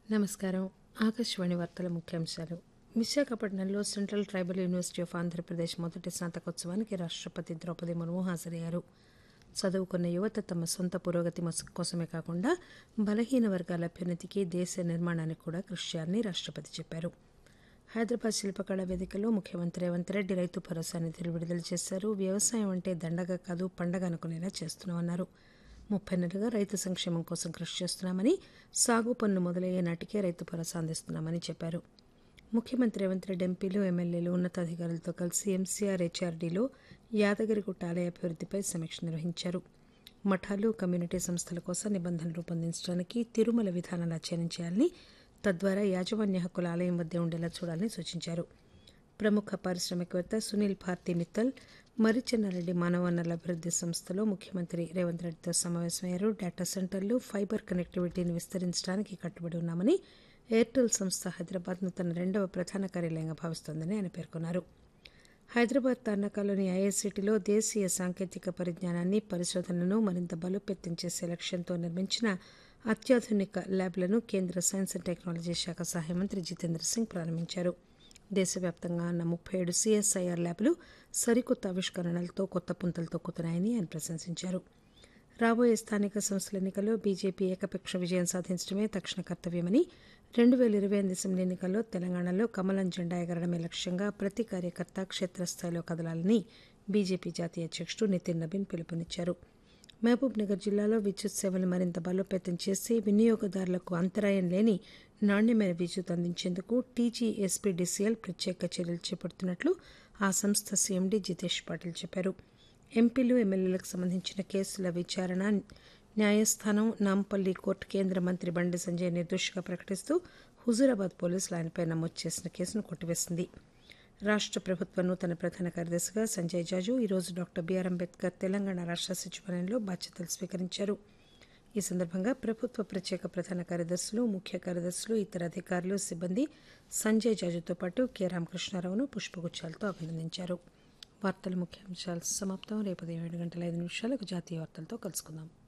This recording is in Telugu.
నమస్కారం ఆకాశవాణి వార్తల ముఖ్యాంశాలు విశాఖపట్నంలో central tribal university of Andhra Pradesh మొదటి స్నాతకోత్సవానికి రాష్టపతి ద్రౌపది ముర్ము హాజరయ్యారు చదువుకున్న యువత తమ సొంత పురోగతి మస్- కోసమే కాకుండా బలహీన వర్గాల అభ్యున్నతికి దేశ నిర్మాణానికి కూడా కృషి చేయాలని రాష్టపతి చెప్పారు హైదరాబాద్ శిల్పకళా వేదికలో ముఖ్యమంత్రి రేవంత్ రెడ్డి రైతు భరోసా నిధులు విడుదల చేశారు వ్యవసాయం అంటే దండగ కాదు పండగ అనుకునేలా చేస్తున్నామన్నారు ముప్పై నెలలుగా రైతు సంక్షేమం కోసం కృషి చేస్తున్నామని సాగు పన్ను మొదలయ్యే నాటికే రైతు భరోసా అందిస్తున్నామని చెప్పారు ముఖ్యమంత్రి రేవంత్ రెడ్డి ఎంపీలు ఎమ్మెల్యేలు ఉన్నతాధికారులతో కలిసి ఎంసీఆర్ హెచ్ఆర్డీలో యాదగిరిగుట్ట ఆలయ అభివృద్దిపై సమీక్ష నిర్వహించారు మఠాలు కమ్యూనిటీ సంస్థల కోసం నిబంధనలు రూపొందించడానికి తిరుమల విధానాలు అధ్యయనం చేయాలని తద్వారా యాజమాన్య హక్కుల ఆలయం వద్దే ఉండేలా చూడాలని సూచించారు ప్రముఖ పారిశ్రామికవేత్త సునీల్ భారతి మిత్తల్ మరిచెన్నారెడ్డి మానవ వనరుల అభివృద్ది సంస్థలో ముఖ్యమంత్రి రేవంత్ రెడ్డితో సమావేశమయ్యారు డేటా సెంటర్లు ఫైబర్ కనెక్టివిటీని విస్తరించడానికి కట్టుబడి ఉన్నామని ఎయిర్టెల్ సంస్థ హైదరాబాద్ను తన రెండవ ప్రధాన కార్యాలయంగా భావిస్తోందని ఆయన పేర్కొన్నారు హైదరాబాద్ తార్నాకాలోని ఐఐసిటీలో దేశీయ సాంకేతిక పరిజ్ఞానాన్ని పరిశోధనలను మరింత బలోపేతం చేసే లక్ష్యంతో నిర్మించిన అత్యాధునిక ల్యాబ్లను కేంద్ర సైన్స్ అండ్ టెక్నాలజీ శాఖ సహాయ మంత్రి జితేంద్ర సింగ్ ప్రారంభించారు దేశవ్యాప్తంగా ఉన్న ముప్పై ఏడు సిఎస్ఐఆర్ ల్యాబ్లు సరికొత్త ఆవిష్కరణలతో కొత్త పుంతలు తొక్కుతున్నాయని ఆయన ప్రశంసించారు రాబోయే స్థానిక సంస్థల ఎన్నికల్లో బీజేపీ ఏకపక్ష విజయం సాధించడమే తక్షణ కర్తవ్యమని రెండు వేల ఇరవై ఎనిమిది అసెంబ్లీ ఎన్నికల్లో తెలంగాణలో కమలం జెండా ఎగరడమే లక్ష్యంగా ప్రతి కార్యకర్త క్షేత్రస్థాయిలో కదలాలని బీజేపీ జాతీయ అధ్యక్షుడు నితిన్ నబీన్ పిలుపునిచ్చారు మహబూబ్ నగర్ జిల్లాలో విద్యుత్ సేవలు మరింత బలోపేతం చేసి వినియోగదారులకు అంతరాయం లేని నాణ్యమైన విద్యుత్ అందించేందుకు టీజీఎస్పీడీసీఎల్ ప్రత్యేక చర్యలు చేపడుతున్నట్లు ఆ సంస్థ సీఎండీ జితేష్ పాటిల్ చెప్పారు ఎంపీలు ఎమ్మెల్యేలకు సంబంధించిన కేసుల విచారణ న్యాయస్థానం నాంపల్లి కోర్టు కేంద్ర మంత్రి బండి సంజయ్ నిర్దోషిగా ప్రకటిస్తూ హుజూరాబాద్ పోలీసులు ఆయనపై నమోదు చేసిన కేసును కొట్టివేసింది రాష్ట్ర ప్రభుత్వ నూతన ప్రధాన కార్యదర్శిగా సంజయ్ జాజు ఈరోజు డాక్టర్ బీఆర్ అంబేద్కర్ తెలంగాణ రాష్ట్ర సచివాలయంలో బాధ్యతలు స్వీకరించారు ఈ సందర్భంగా ప్రభుత్వ ప్రత్యేక ప్రధాన కార్యదర్శులు ముఖ్య కార్యదర్శులు ఇతర అధికారులు సిబ్బంది సంజయ్ జాజుతో పాటు కె రామకృష్ణారావును పుష్పగుచ్చాలతో అభినందించారు వార్తల ముఖ్యాంశాలు సమాప్తం రేపు ఉదయం ఏడు గంటల ఐదు నిమిషాలకు జాతీయ వార్తలతో కలుసుకుందాం